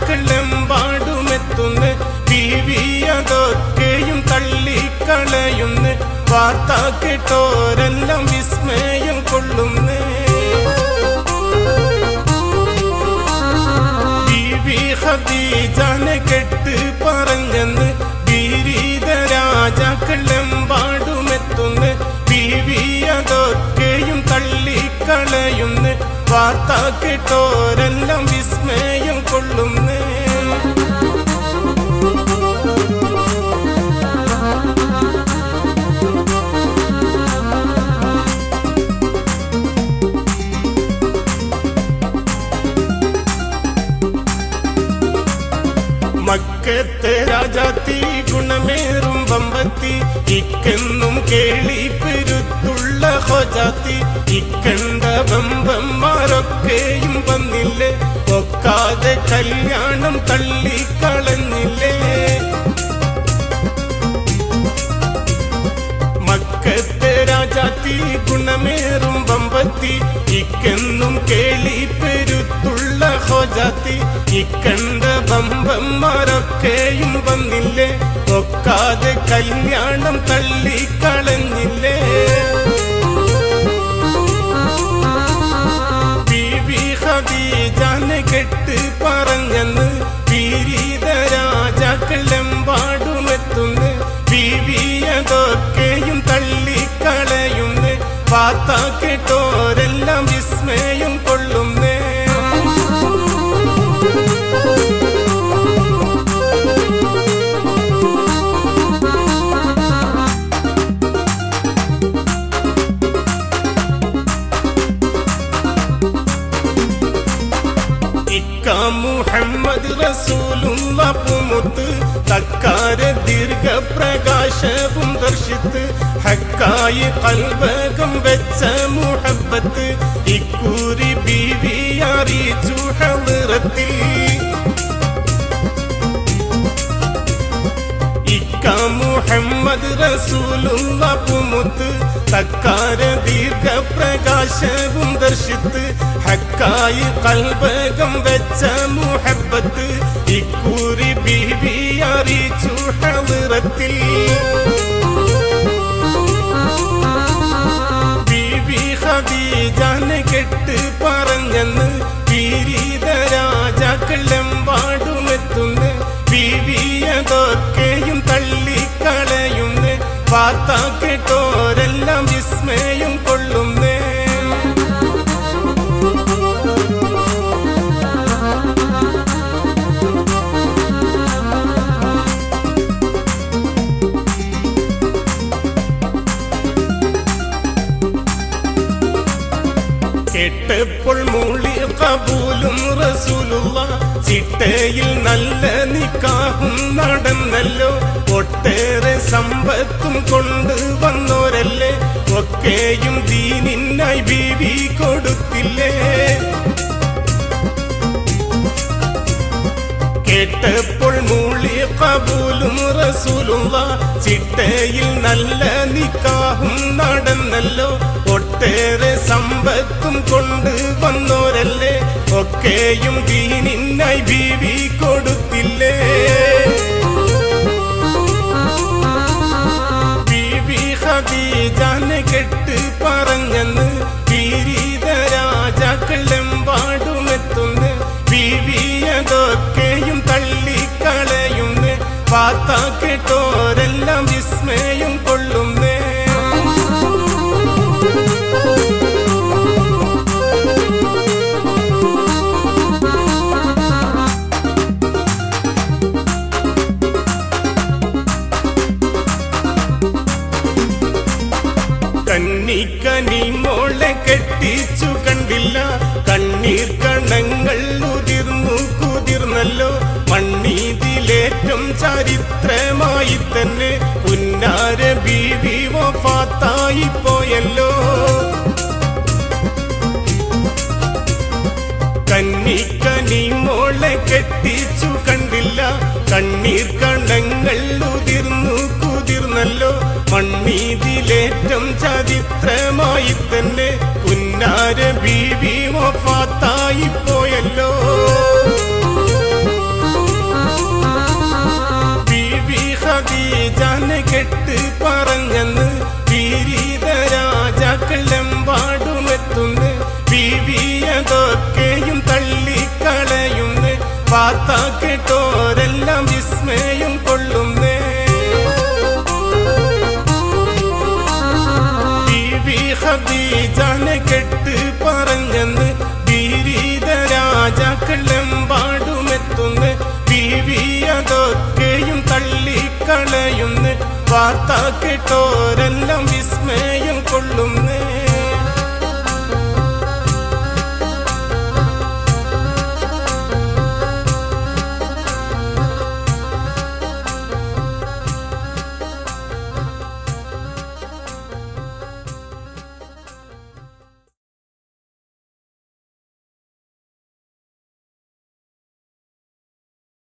രാജാക്കളെമ്പാടുമെത്തുന്ന ബീവിയതൊക്കെയും തള്ളിക്കളയുന്ന വാർത്ത കേട്ടോരെല്ലാം വിസ്മയം കൊള്ളുന്നേ ബീവി ഖദീജാനെ കെട്ട് പറഞ്ഞെന്ന് ബീരീത രാജാക്കളെമ്പാടുമെത്തുന്ന ബീവി അതൊക്കെയും തള്ളിക്കളയുന്ന വാർത്ത കേട്ടോരെല്ലാം വിസ്മയം കൊള്ളുന്നേ മക്കത്തെ രാജാത്തി ഗുണമേറും ബമ്പത്തി ഇക്കെന്നും കേളി പെരുത്തുള്ള ഹോജാത്തി ഇക്കണ്ട ബമ്പന്മാരൊക്കെയും വന്നില്ലേ ഒക്കാതെ കല്യാണം തള്ളിക്കളഞ്ഞില്ലേ മക്കത്തെ രാജാത്തി ഗുണമേറും ബമ്പത്തി ഇക്കെന്നും കേളി പെരുത്തുള്ള ഹോജാത്തി ഇക്കണ്ട ബമ്പന്മാരൊക്കെയും വന്നില്ലേ ഒക്കാതെ കല്യാണം തള്ളിക്കളഞ്ഞില്ലേ ബീവി ഖദീജാനെ കെട്ട് പറഞ്ഞെന്ന് പീരീത രാജാക്കളെമ്പാടുമെത്തുന്നു ബീവിയതൊക്കെയും തള്ളിക്കളയുന്നു പാത്ത കേട്ടോരെല്ലാം വിസ്മയം കൊള്ളുന്നേ ഇക്ക മുഹമ്മദ് റസൂലുള്ള പുമുത്ത് തക്കാര ദീർഘപ്രകാശവും ദർശിത്ത് ഹക്കായി കൽവകം വെച്ച മുഹബത്ത് ഇക്കൂരി ബീവി അറിയിച്ചു ഹളിറത്തിൽ ഇക്ക മുഹമ്മദ് റസൂലുള്ള പുമുത്ത് തക്കാര ദീർഘപ്രകാശവും ദർശിത്ത് ഹക്കായി കൽബകം വെച്ച മുഹബത്ത് ഇക്കൂരി ബീവി അറിയിച്ചു ഹളിറത്തിൽ ബീവി ഖദീജാനെ കെട്ട് പറഞ്ഞെന്ന് പീരീത രാജാക്കളെമ്പാടുമെത്തുന്ന ബീവിയതൊക്കെയും തള്ളിക്കളയുന്ന വാർത്ത കേട്ടോരെല്ലാം വിസ്മയം കൊള്ളുന്നേ കേട്ടപ്പോൾ മൂളി കബൂലും റസൂലുള്ള ചിട്ടയിൽ നല്ല നിക്കാഹും നടന്നല്ലോ ഒട്ടേറെ സമ്പത്തും കൊണ്ട് വന്നോരല്ലേ ഒക്കെയും ദീനിനായി ബീവി കൊടുത്തില്ലേ കേട്ടപ്പോൾ മൂളി കബൂലും റസൂലുള്ള ചിട്ടയിൽ നല്ല നിക്കാഹും നടന്നല്ലോ ഒട്ടേറെ സമ്പത്തും കൊണ്ട് വന്നോരല്ലേ ഒക്കെയും ദീനിനായി ബീവി കൊടുത്തില്ലേ ബീവി ഖദീജാനെ കെട്ട് പറഞ്ഞെന്ന് പീരീത രാജാക്കളെമ്പാടുമെത്തുന്ന ബീവിയതൊക്കെയും തള്ളിക്കളയുന്ന വാർത്ത കേട്ടോരെല്ലാം വിസ്മയം കൊള്ളുന്നേ കന്നിക്കനി മോളെ കെട്ടിച്ചു കണ്ടില്ല കണ്ണീർ കണങ്ങൾ ഉതിർന്നു കുതിർന്നല്ലോ മണ്ണീതിലേറ്റം ചരിത്രമായി തന്നെ പുന്നാര ബീവി വഫാത്തായി പോയല്ലോ കന്നിക്കനി മോളെ കെട്ടിച്ചു കണ്ടില്ല കണ്ണീർ കണങ്ങൾ ഉതിർന്നു കുതിർന്നല്ലോ മണ്ണീതിലേറ്റം ചരിത്രമായി തന്നെ പുന്നാര ബീവി വഫാത്തായി പോയല്ലോ കേട്ടോരെല്ലാം വിസ്മയം കൊള്ളുന്നേ ബീവി ഖദീജാനെ കെട്ട് പറഞ്ഞെന്ന് ബീരീത രാജാക്കളെമ്പാടുമെത്തുന്നു ബീവി അതൊക്കെയും തള്ളിക്കളയുന്നു വാർത്ത കേട്ടോരെല്ലാം